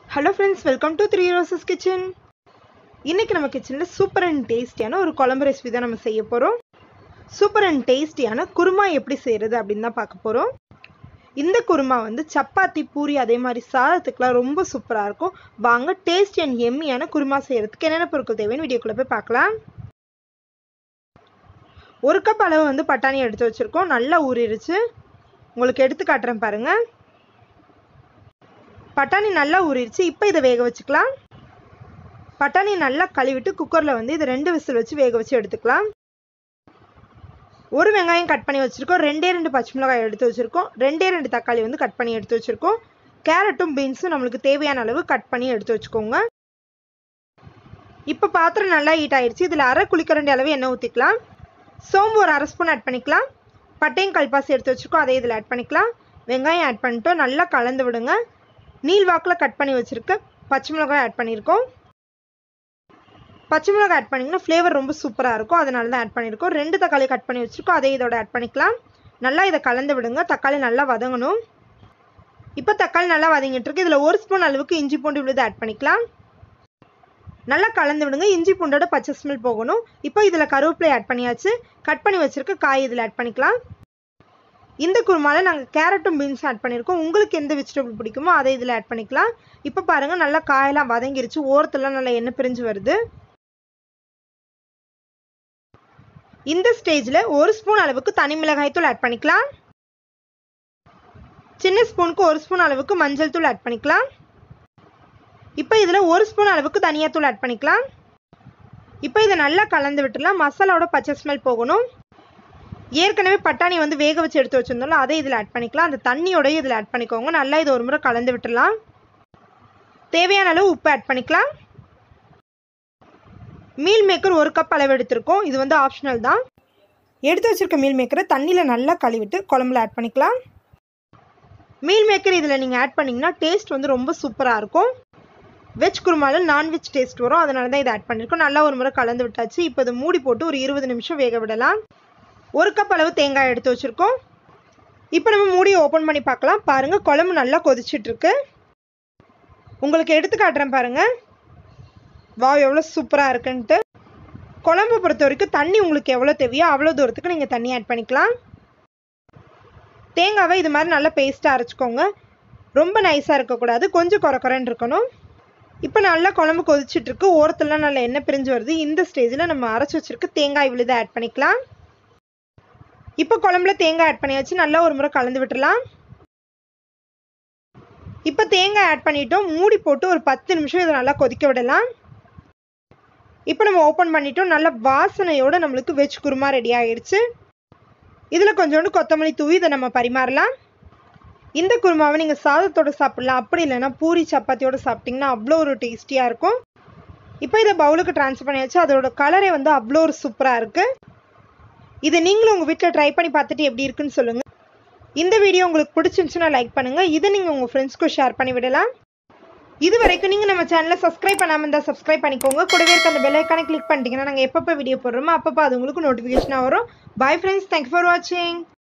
hello friends welcome to Three Roses kitchen இன்னைக்கு நம்ம கிச்சனில் சூப்பர் அண்ட் டேஸ்டியான ஒரு குழம்பு ரெசிபி தான் நம்ம செய்ய போகிறோம் சூப்பர் அண்ட் டேஸ்டியான குருமா எப்படி செய்கிறது அப்படின்னு தான் பார்க்க போகிறோம் இந்த குருமா வந்து சப்பாத்தி பூரி அதே மாதிரி சாதத்துக்குலாம் ரொம்ப சூப்பராக இருக்கும் வாங்க டேஸ்டி அண்ட் எம்மியான குருமா செய்கிறதுக்கு என்னென்ன பொருட்கள் தேவைன்னு வீடியோக்குள்ளே போய் பார்க்கலாம் ஒரு கப் அளவு வந்து பட்டாணி எடுத்து வச்சுருக்கோம் நல்லா ஊறிடுச்சு உங்களுக்கு எடுத்து காட்டுறேன் பாருங்கள் பட்டாணி நல்லா ஊறிடுச்சு இப்போ இதை வேக வச்சுக்கலாம் பட்டாணி நல்லா கழுவிட்டு குக்கரில் வந்து இதை ரெண்டு விசில் வச்சு வேக வச்சு எடுத்துக்கலாம் ஒரு வெங்காயம் கட் பண்ணி வச்சுருக்கோம் ரெண்டே ரெண்டு பச்சை மிளகாய் எடுத்து வச்சுருக்கோம் ரெண்டே ரெண்டு தக்காளி வந்து கட் பண்ணி எடுத்து வச்சுருக்கோம் கேரட்டும் பீன்ஸும் நம்மளுக்கு தேவையான அளவு கட் பண்ணி எடுத்து வச்சுக்கோங்க இப்போ பாத்திரம் நல்லா ஹீட் ஆயிடுச்சு இதில் அரை குளிக்கரண்டி அளவு எண்ணெய் ஊற்றிக்கலாம் சோம்பு ஒரு அரை ஸ்பூன் ஆட் பண்ணிக்கலாம் பட்டையும் கல்பாசி எடுத்து வச்சுருக்கோம் அதே இதில் ஆட் பண்ணிக்கலாம் வெங்காயம் ஆட் பண்ணிட்டோம் நல்லா கலந்து விடுங்க நீல் வாக்கில் கட் பண்ணி வச்சுருக்க பச்சை மிளகாய் ஆட் பண்ணியிருக்கோம் பச்சை மிளகாய் ஆட் பண்ணிங்கன்னா ஃப்ளேவர் ரொம்ப சூப்பராக இருக்கும் அதனால தான் ஆட் பண்ணியிருக்கோம் ரெண்டு தக்காளி கட் பண்ணி வச்சுருக்கோம் அதே இதோட ஆட் பண்ணிக்கலாம் நல்லா இதை கலந்து விடுங்க தக்காளி நல்லா வதங்கணும் இப்போ தக்காளி நல்லா வதங்கிட்டு இருக்கு இதில் ஒரு ஸ்பூன் அளவுக்கு இஞ்சி பூண்டு விழுது ஆட் பண்ணிக்கலாம் நல்லா கலந்து விடுங்க இஞ்சி பூண்டோட பச்சை ஸ்மெல் போகணும் இப்போ இதில் கருவேப்பிலை ஆட் பண்ணியாச்சு கட் பண்ணி வச்சுருக்க காய் இதில் ஆட் பண்ணிக்கலாம் இந்த குருமாவில் நாங்கள் கேரட்டும் பீன்ஸ் ஆட் பண்ணியிருக்கோம் உங்களுக்கு எந்த வெஜிடபிள் பிடிக்குமோ அதை இதில் ஆட் பண்ணிக்கலாம் இப்போ பாருங்கள் நல்லா காயெல்லாம் வதங்கிருச்சு ஓரத்துலாம் நல்லா எண்ணெய் பிரிஞ்சு வருது இந்த ஸ்டேஜில் ஒரு ஸ்பூன் அளவுக்கு தனி மிளகாய் தூள் ஆட் பண்ணிக்கலாம் சின்ன ஸ்பூனுக்கு ஒரு ஸ்பூன் அளவுக்கு மஞ்சள் தூள் ஆட் பண்ணிக்கலாம் இப்போ இதில் ஒரு ஸ்பூன் அளவுக்கு தனியாத்தூள் ஆட் பண்ணிக்கலாம் இப்போ இதை நல்லா கலந்து விட்டுலாம் மசாலாவோட பச்சை ஸ்மெல் போகணும் ஏற்கனவே பட்டாணி வந்து வேக வச்சு எடுத்து வச்சுருந்தோம்ல அதை இதில் ஆட் பண்ணிக்கலாம் அந்த தண்ணியோடய இதில் ஆட் பண்ணிக்கோங்க நல்லா இதை ஒரு முறை கலந்து விட்டுடலாம் தேவையான அளவு உப்பு ஆட் பண்ணிக்கலாம் மீல் மேக்கர் ஒரு கப் அளவு எடுத்திருக்கோம் இது வந்து ஆப்ஷனல் தான் எடுத்து வச்சுருக்க மீல் மேக்கரை தண்ணியில் நல்லா கழுவிட்டு குழம்புல ஆட் பண்ணிக்கலாம் மீல் மேக்கர் இதில் நீங்கள் ஆட் பண்ணிங்கன்னா டேஸ்ட் வந்து ரொம்ப சூப்பராக இருக்கும் வெஜ் குருமாவில் நான்வெஜ் டேஸ்ட் வரும் அதனால தான் இதை ஆட் பண்ணியிருக்கோம் நல்லா ஒரு முறை கலந்து விட்டாச்சு இப்போ இதை மூடி போட்டு ஒரு இருபது நிமிஷம் வேக விடலாம் ஒரு கப் அளவு தேங்காய் எடுத்து வச்சுருக்கோம் இப்போ நம்ம மூடியை ஓப்பன் பண்ணி பார்க்கலாம் பாருங்கள் குழம்பு நல்லா கொதிச்சிட்ருக்கு உங்களுக்கு எடுத்து காட்டுறேன் பாருங்கள் வா எவ்வளோ சூப்பராக இருக்குன்ட்டு குழம்பு பொறுத்த வரைக்கும் தண்ணி உங்களுக்கு எவ்வளோ தேவையோ அவ்வளோ தூரத்துக்கு நீங்கள் தண்ணி ஆட் பண்ணிக்கலாம் தேங்காவை இது மாதிரி நல்லா பேஸ்ட்டாக அரைச்சிக்கோங்க ரொம்ப நைஸாக இருக்கக்கூடாது கொஞ்சம் குறை குறைன்னு இருக்கணும் இப்போ நல்லா குழம்பு கொதிச்சிட்ருக்கு ஓரத்துலாம் நல்லா எண்ணெய் பிரிஞ்சு வருது இந்த ஸ்டேஜில் நம்ம அரைச்சி வச்சுருக்க தேங்காய் விழுதை ஆட் பண்ணிக்கலாம் இப்போ குழம்புல தேங்காய் ஆட் பண்ணியாச்சு நல்லா ஒரு முறை கலந்து விட்டுடலாம் இப்போ தேங்காய் ஆட் பண்ணிட்டோம் மூடி போட்டு ஒரு பத்து நிமிஷம் இதை நல்லா கொதிக்க விடலாம் இப்போ நம்ம ஓப்பன் பண்ணிட்டோம் நல்ல வாசனையோட நம்மளுக்கு வெஜ் குருமா ரெடி ஆகிடுச்சு இதில் கொஞ்சோண்டு கொத்தமல்லி தூவி இதை நம்ம பரிமாறலாம் இந்த குருமாவை நீங்கள் சாதத்தோடு சாப்பிட்லாம் அப்படி இல்லைன்னா பூரி சப்பாத்தியோடு சாப்பிட்டிங்கன்னா அவ்வளோ ஒரு டேஸ்டியாக இருக்கும் இப்போ இதை பவுலுக்கு ட்ரான்ஸ்ஃபர் பண்ணியாச்சு அதோட கலரே வந்து அவ்வளோ ஒரு சூப்பராக இருக்குது இதை நீங்களும் உங்கள் வீட்டில் ட்ரை பண்ணி பார்த்துட்டு எப்படி இருக்குன்னு சொல்லுங்கள் இந்த வீடியோ உங்களுக்கு பிடிச்சிருந்துச்சுன்னா லைக் பண்ணுங்கள் இதை நீங்கள் உங்கள் ஃப்ரெண்ட்ஸ்க்கும் ஷேர் பண்ணி விடலாம் இது வரைக்கும் நீங்கள் நம்ம சேனலை சப்ஸ்கிரைப் பண்ணாமல் இருந்தால் சப்ஸ்கிரைப் பண்ணிக்கோங்க கூடவே இருக்க அந்த பெல் ஐக்கானை கிளிக் பண்ணிட்டீங்கன்னா நாங்கள் எப்பப்போ வீடியோ போடுறோமோ அப்பப்போ அது உங்களுக்கு நோட்டிஃபிகேஷனாக வரும் பாய் ஃப்ரெண்ட்ஸ் தேங்க்யூ ஃபார் வாட்சிங்